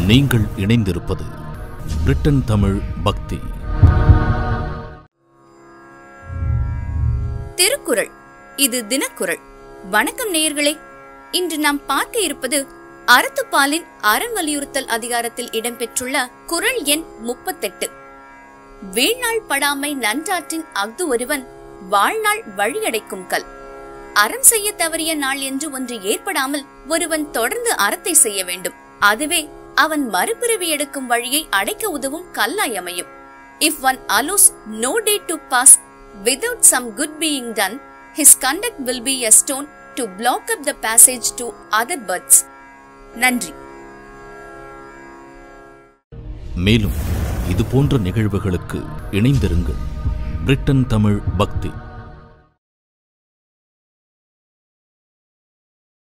நீங்கள் இணைந்திருப்பது பிரிட்டன் தமிழ் பக்தி திருக்குறள் இது தினக்குறள் வணக்கம் நேயர்களே இன்று நாம் பார்க்க இருப்பது அறத்துப்பாலின் அறம் வலியுறுத்தல் அதிகாரத்தில் இடம்பெற்றுள்ள குறள் எண் முப்பத்தெட்டு வீழ்நாள் படாமை நன்றாற்றின் அஃது ஒருவன் வாழ்நாள் வழியடைக்கும் கல் அறம் செய்ய தவறிய நாள் என்று ஒன்று ஏற்படாமல் ஒருவன் தொடர்ந்து அறத்தை செய்ய வேண்டும் அதுவே அவன் மறுபிறவி எடுக்கும் வழியை அடைக்க உதவும் கல்லாய் அமையும் if one allows no day to pass without some good being done, his conduct will be a stone to block up the passage to other birds. நன்றி மேலும் இது போன்ற நிகழ்வுகளுக்கு இணைந்திருங்கள் பிரிட்டன் தமிழ் பக்தி